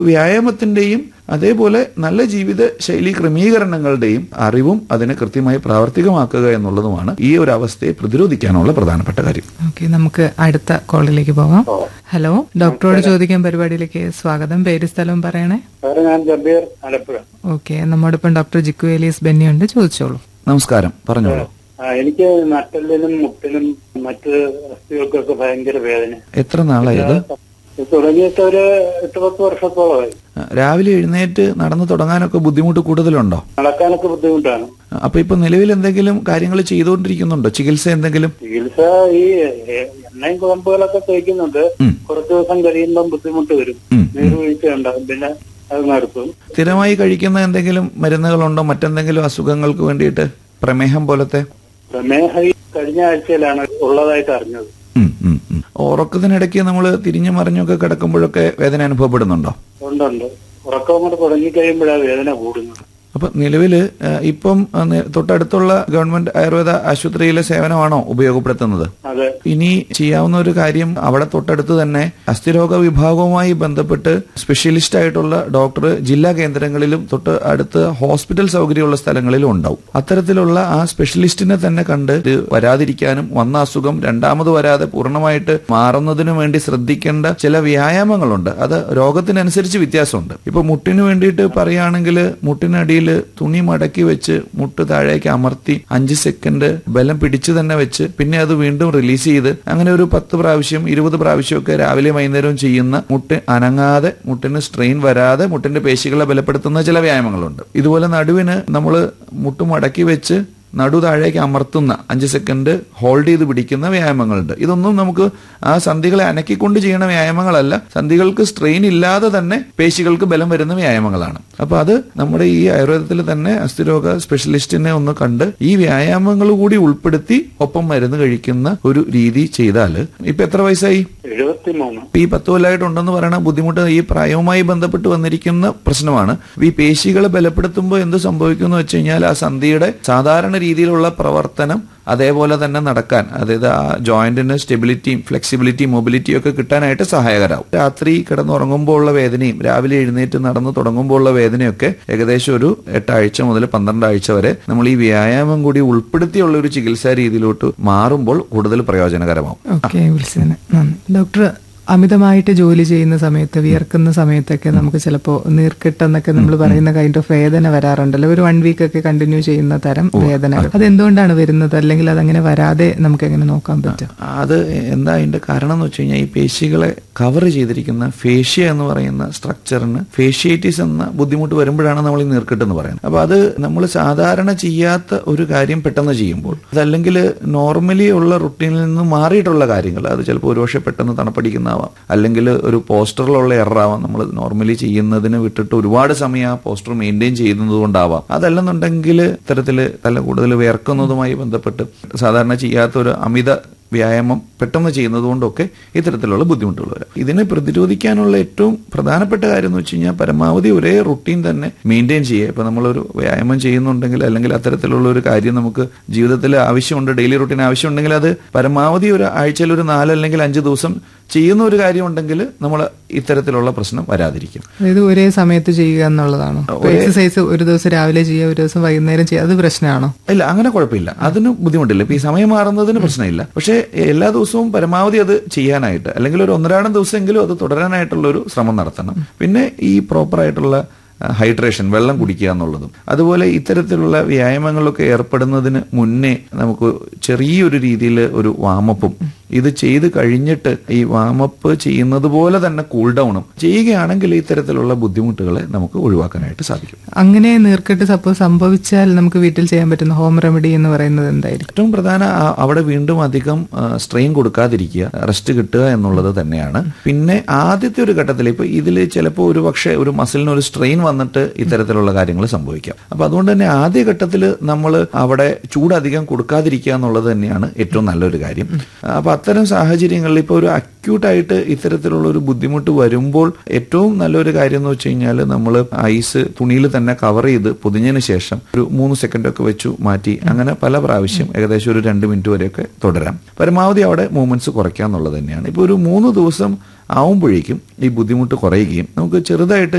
വ്യായാമത്തിന്റെയും അതേപോലെ നല്ല ജീവിത ശൈലി ക്രമീകരണങ്ങളുടെയും അറിവും അതിനെ കൃത്യമായി പ്രാവർത്തികമാക്കുക എന്നുള്ളതുമാണ് ഈ ഒരു അവസ്ഥയെ പ്രതിരോധിക്കാനുള്ള പ്രധാനപ്പെട്ട കാര്യം ഓക്കെ നമുക്ക് അടുത്ത കോളിലേക്ക് പോവാം ഹലോ ഡോക്ടറോട് ചോദിക്കാൻ പരിപാടിയിലേക്ക് സ്വാഗതം പേര് സ്ഥലവും പറയണേ സാറേ ഞാൻ ജബീർ ആലപ്പുഴ ഓക്കെ നമ്മോടൊപ്പം ഡോക്ടർ ജിക്കു എലീസ് ബെന്നിയുണ്ട് ചോദിച്ചോളൂ നമസ്കാരം പറഞ്ഞോളൂ ആ, എനിക്ക് നട്ടലിനും മുട്ടിനും മറ്റ് അസ്ഥികൾക്കൊക്കെ ഭയങ്കര വേദന എത്ര നാളായി ഇത് ഇത് തുടങ്ങിയിട്ട് ഒരു എട്ട് പത്ത് വർഷത്തോളമായി രാവിലെ എഴുന്നേറ്റ് നടന്നു തുടങ്ങാനൊക്കെ ബുദ്ധിമുട്ട് കൂടുതലുണ്ടോ നടക്കാനൊക്കെ ബുദ്ധിമുട്ടാണ് അപ്പൊ ഇപ്പൊ നിലവിൽ എന്തെങ്കിലും കാര്യങ്ങൾ ചെയ്തുകൊണ്ടിരിക്കുന്നുണ്ടോ ചികിത്സ എന്തെങ്കിലും ചികിത്സ ഈ എ- എണ്ണയും കുഴമ്പുകളൊക്കെ തേക്കുന്നുണ്ട് ഉം. കുറച്ചു ദിവസം കഴിയുമ്പം ബുദ്ധിമുട്ട് വരും ഉം. നീർവീഴ്ച ഉണ്ടാകും പിന്നെ അത് നിർത്തും സ്ഥിരമായി കഴിക്കുന്ന എന്തെങ്കിലും മരുന്നുകളുണ്ടോ മറ്റെന്തെങ്കിലും അസുഖങ്ങൾക്ക് വേണ്ടിയിട്ട് പ്രമേഹം പോലത്തെ പ്രമേഹം ഈ കഴിഞ്ഞ ആഴ്ചയിലാണ് ഉള്ളതായിട്ട് അറിഞ്ഞത് ഉം, ഉം, ഉം. ഉറക്കത്തിനിടയ്ക്ക് നമ്മൾ തിരിഞ്ഞു മറിഞ്ഞൊക്കെ കിടക്കുമ്പോഴൊക്കെ വേദന അനുഭവപ്പെടുന്നുണ്ടോ ഉണ്ടുണ്ട് ഉറക്കം കൂടെ തുടങ്ങിക്കഴിയുമ്പോഴാണ് വേദന കൂടുന്നത് അപ്പൊ നിലവില് ഏഹ്, ഇപ്പം ഏഹ്, നി- തൊട്ടടുത്തുള്ള ഗവൺമെന്റ് ആയുർവേദ ആശുപത്രിയിലെ സേവനമാണോ ഉപയോഗപ്പെടുത്തുന്നത് അതെ ഇനി ചെയ്യാവുന്ന ഒരു കാര്യം അവിടെ തൊട്ടടുത്ത് തന്നെ അസ്ഥിരോഗ വിഭാഗവുമായി ബന്ധപ്പെട്ട് സ്പെഷ്യലിസ്റ്റ് ആയിട്ടുള്ള ഡോക്ടർ ജില്ലാ കേന്ദ്രങ്ങളിലും തൊട്ട് അടുത്ത് ഹോസ്പിറ്റൽ സൗകര്യമുള്ള സ്ഥലങ്ങളിലും ഉണ്ടാവും അത്തരത്തിലുള്ള ആ സ്പെഷ്യലിസ്റ്റിനെ തന്നെ കണ്ട് ഇത് വരാതിരിക്കാനും വന്ന അസുഖം രണ്ടാമത് വരാതെ പൂർണ്ണമായിട്ട് മാറുന്നതിനു വേണ്ടി ശ്രദ്ധിക്കേണ്ട ചില വ്യായാമങ്ങളുണ്ട് അത് രോഗത്തിനനുസരിച്ച് വ്യത്യാസമുണ്ട് ഇപ്പൊ മുട്ടിന് വേണ്ടിയിട്ട് പറയുകയാണെങ്കിൽ മുട്ടിനടിയിൽ തുണി മടക്കി വെച്ച് മുട്ട് താഴേക്ക് അമർത്തി അഞ്ച് സെക്കൻഡ് ബലം പിടിച്ചു തന്നെ വെച്ച് പിന്നെ അത് വീണ്ടും റിലീസ് ചെയ്ത് അങ്ങനെ ഒരു പത്ത് പ്രാവശ്യം ഇരുപത് പ്രാവശ്യമൊക്കെ രാവിലെ വൈകുന്നേരവും ചെയ്യുന്ന മുട്ട് അനങ്ങാതെ മുട്ടിന് സ്ട്രെയിൻ വരാതെ മുട്ടിന്റെ പേശികളെ ബലപ്പെടുത്തുന്ന ചില വ്യായാമങ്ങളുണ്ട് ഇതുപോലെ നടുവിന് നമ്മൾ മുട്ട് മടക്കി വെച്ച് നടു താഴേക്ക് അമർത്തുന്ന അഞ്ച് സെക്കൻഡ് ഹോൾഡ് ചെയ്ത് പിടിക്കുന്ന വ്യായാമങ്ങളുണ്ട് ഇതൊന്നും നമുക്ക് ആ സന്ധികളെ അനക്കിക്കൊണ്ട് ചെയ്യുന്ന വ്യായാമങ്ങളല്ല സന്ധികൾക്ക് സ്ട്രെയിൻ ഇല്ലാതെ തന്നെ പേശികൾക്ക് ബലം വരുന്ന വ്യായാമങ്ങളാണ് അപ്പൊ അത് നമ്മുടെ ഈ ആയുർവേദത്തിൽ തന്നെ അസ്ഥിരോഗ സ്പെഷ്യലിസ്റ്റിനെ ഒന്ന് കണ്ട് ഈ വ്യായാമങ്ങൾ കൂടി ഉൾപ്പെടുത്തി ഒപ്പം മരുന്ന് കഴിക്കുന്ന ഒരു രീതി ചെയ്താൽ ഇപ്പൊ എത്ര വയസ്സായി എഴുപത്തിമൂന്ന് ഇപ്പൊ ഈ പത്ത് കൊല്ലമായിട്ടുണ്ടെന്ന് പറയുന്ന ബുദ്ധിമുട്ട് ഈ പ്രായവുമായി ബന്ധപ്പെട്ട് വന്നിരിക്കുന്ന പ്രശ്നമാണ് ഈ പേശികളെ ബലപ്പെടുത്തുമ്പോൾ എന്ത് സംഭവിക്കുന്നു വെച്ച് കഴിഞ്ഞാൽ ആ സന്ധിയുടെ സാധാരണ രീതിയിലുള്ള പ്രവർത്തനം അതേപോലെ തന്നെ നടക്കാൻ അതായത് ആ ജോയിന്റിന് സ്റ്റെബിലിറ്റിയും ഫ്ലെക്സിബിലിറ്റിയും മൊബിലിറ്റിയും ഒക്കെ കിട്ടാനായിട്ട് സഹായകരാകും രാത്രി കിടന്നുറങ്ങുമ്പോൾ ഉള്ള വേദനയും രാവിലെ എഴുന്നേറ്റ് നടന്ന് തുടങ്ങുമ്പോൾ ഉള്ള വേദനയൊക്കെ ഏകദേശം ഒരു എട്ടാഴ്ച മുതൽ പന്ത്രണ്ട് ആഴ്ച വരെ നമ്മൾ ഈ വ്യായാമം കൂടി ഉൾപ്പെടുത്തിയുള്ള ഒരു ചികിത്സാ രീതിയിലോട്ട് മാറുമ്പോൾ കൂടുതൽ പ്രയോജനകരമാവും ഓക്കെ വിളിച്ചതിന് നന്ദി ഡോക്ടർ അമിതമായിട്ട് ജോലി ചെയ്യുന്ന സമയത്ത് വിയർക്കുന്ന സമയത്തൊക്കെ നമുക്ക് ചിലപ്പോൾ നീർക്കെട്ടെന്നൊക്കെ നമ്മൾ പറയുന്ന കൈൻഡ് ഓഫ് വേദന വരാറുണ്ടല്ലോ ഒരു വൺ വീക്ക് ഒക്കെ കണ്ടിന്യൂ ചെയ്യുന്ന തരം വേദനകൾ അത് എന്തുകൊണ്ടാണ് വരുന്നത് അല്ലെങ്കിൽ അതങ്ങനെ വരാതെ നമുക്ക് എങ്ങനെ നോക്കാൻ പറ്റും അത് എന്താ അതിന്റെ കാരണം എന്ന് വെച്ച് കഴിഞ്ഞാൽ ഈ പേശികളെ കവർ ചെയ്തിരിക്കുന്ന ഫേഷ്യ എന്ന് പറയുന്ന സ്ട്രക്ചറിന് ഫേഷ്യേറ്റിസ് എന്ന ബുദ്ധിമുട്ട് വരുമ്പോഴാണ് നമ്മൾ ഈ നീർക്കെട്ട് എന്ന് പറയുന്നത് അപ്പൊ അത് നമ്മൾ സാധാരണ ചെയ്യാത്ത ഒരു കാര്യം പെട്ടെന്ന് ചെയ്യുമ്പോൾ അതല്ലെങ്കിൽ നോർമലി ഉള്ള റുട്ടീനിൽ നിന്ന് മാറിയിട്ടുള്ള കാര്യങ്ങൾ അത് ചിലപ്പോൾ ഒരുപക്ഷെ പെട്ടെന്ന് തണുപ്പടിക്കുന്നതാവാം അല്ലെങ്കിൽ ഒരു പോസ്റ്ററിലുള്ള എററാവാം നമ്മൾ നോർമലി ചെയ്യുന്നതിന് വിട്ടിട്ട് ഒരുപാട് സമയം ആ പോസ്റ്റർ മെയിൻറ്റെയിൻ ചെയ്യുന്നത് കൊണ്ടാവാം അതല്ലെന്നുണ്ടെങ്കിൽ ഇത്തരത്തിൽ തല കൂടുതൽ വിയർക്കുന്നതുമായി ബന്ധപ്പെട്ട് സാധാരണ ചെയ്യാത്ത ഒരു അമിത വ്യായാമം പെട്ടെന്ന് ചെയ്യുന്നത് കൊണ്ടൊക്കെ ഇത്തരത്തിലുള്ള ബുദ്ധിമുട്ടുകൾ വരാം ഇതിനെ പ്രതിരോധിക്കാനുള്ള ഏറ്റവും പ്രധാനപ്പെട്ട കാര്യം എന്ന് വെച്ച് കഴിഞ്ഞാൽ പരമാവധി ഒരേ റുട്ടീൻ തന്നെ മെയിൻറ്റെയിൻ ചെയ്യുക ഇപ്പൊ നമ്മളൊരു വ്യായാമം ചെയ്യുന്നുണ്ടെങ്കിൽ അല്ലെങ്കിൽ അത്തരത്തിലുള്ള ഒരു കാര്യം നമുക്ക് ജീവിതത്തിൽ ആവശ്യമുണ്ട് ഡെയിലി റുട്ടീൻ ആവശ്യമുണ്ടെങ്കിൽ അത് പരമാവധി ഒരു ആഴ്ചയിൽ ഒരു നാല് അല്ലെങ്കിൽ അഞ്ച് ദിവസം ചെയ്യുന്ന ഒരു കാര്യം ഉണ്ടെങ്കിൽ നമ്മൾ ഇത്തരത്തിലുള്ള പ്രശ്നം വരാതിരിക്കും അതായത് ഒരേ സമയത്ത് ചെയ്യുക എന്നുള്ളതാണോ എക്സസൈസ് ഒരു ദിവസം രാവിലെ ചെയ്യുക ഒരു ദിവസം വൈകുന്നേരം ചെയ്യുക അത് പ്രശ്നമാണോ ഇല്ല അങ്ങനെ കുഴപ്പമില്ല അതിന് ബുദ്ധിമുട്ടില്ല ഇപ്പൊ ഈ സമയം മാറുന്നതിന് പ്രശ്നമില്ല പക്ഷേ എല്ലാ ദിവസവും പരമാവധി അത് ചെയ്യാനായിട്ട് അല്ലെങ്കിൽ ഒരു ഒന്നരാടം ദിവസമെങ്കിലും അത് തുടരാനായിട്ടുള്ള ഒരു ശ്രമം നടത്തണം പിന്നെ ഈ പ്രോപ്പർ ആയിട്ടുള്ള ഹൈഡ്രേഷൻ വെള്ളം കുടിക്കുക എന്നുള്ളതും അതുപോലെ ഇത്തരത്തിലുള്ള വ്യായാമങ്ങളിലൊക്കെ ഏർപ്പെടുന്നതിന് മുന്നേ നമുക്ക് ചെറിയൊരു രീതിയിൽ ഒരു വാമപ്പും ഇത് ചെയ്ത് കഴിഞ്ഞിട്ട് ഈ വാമപ്പ് ചെയ്യുന്നത് പോലെ തന്നെ കൂൾ ഡൗണും ചെയ്യുകയാണെങ്കിൽ ഇത്തരത്തിലുള്ള ബുദ്ധിമുട്ടുകളെ നമുക്ക് ഒഴിവാക്കാനായിട്ട് സാധിക്കും അങ്ങനെ നീർക്കെട്ട് സപ്പോസ് സംഭവിച്ചാൽ നമുക്ക് വീട്ടിൽ ചെയ്യാൻ പറ്റുന്ന ഹോം റെമഡി എന്ന് പറയുന്നത് എന്തായിരിക്കും ഏറ്റവും പ്രധാന ആ- അവിടെ വീണ്ടും അധികം സ്ട്രെയിൻ കൊടുക്കാതിരിക്കുക റെസ്റ്റ് കിട്ടുക എന്നുള്ളത് തന്നെയാണ് പിന്നെ ആദ്യത്തെ ഒരു ഘട്ടത്തിൽ ഇപ്പൊ ഇതിൽ ചിലപ്പോൾ ഒരു പക്ഷേ ഒരു മസിലിന് ഒരു സ്ട്രെയിൻ വന്നിട്ട് ഇത്തരത്തിലുള്ള കാര്യങ്ങൾ സംഭവിക്കാം അപ്പൊ അതുകൊണ്ട് തന്നെ ആദ്യ ഘട്ടത്തിൽ നമ്മൾ അവിടെ ചൂട് അധികം കൊടുക്കാതിരിക്കുക എന്നുള്ളത് തന്നെയാണ് ഏറ്റവും നല്ലൊരു കാര്യം അപ്പൊ അത്തരം സാഹചര്യങ്ങളിൽ ഇപ്പോൾ ഒരു അക്യൂട്ടായിട്ട് ഇത്തരത്തിലുള്ള ഒരു ബുദ്ധിമുട്ട് വരുമ്പോൾ ഏറ്റവും നല്ലൊരു കാര്യം എന്ന് വെച്ച് കഴിഞ്ഞാൽ നമ്മൾ ഐസ് തുണിയിൽ തന്നെ കവർ ചെയ്ത് പൊതിഞ്ഞതിന് ശേഷം ഒരു മൂന്ന് സെക്കൻഡ് ഒക്കെ വെച്ചു മാറ്റി അങ്ങനെ പല പ്രാവശ്യം ഏകദേശം ഒരു രണ്ട് മിനിറ്റ് വരെയൊക്കെ തുടരാം പരമാവധി അവിടെ മൂവ്മെന്റ്സ് കുറയ്ക്കുക എന്നുള്ളത് തന്നെയാണ് ഇപ്പോൾ ഒരു മൂന്ന് ദിവസം ആവുമ്പോഴേക്കും ഈ ബുദ്ധിമുട്ട് കുറയുകയും നമുക്ക് ചെറുതായിട്ട്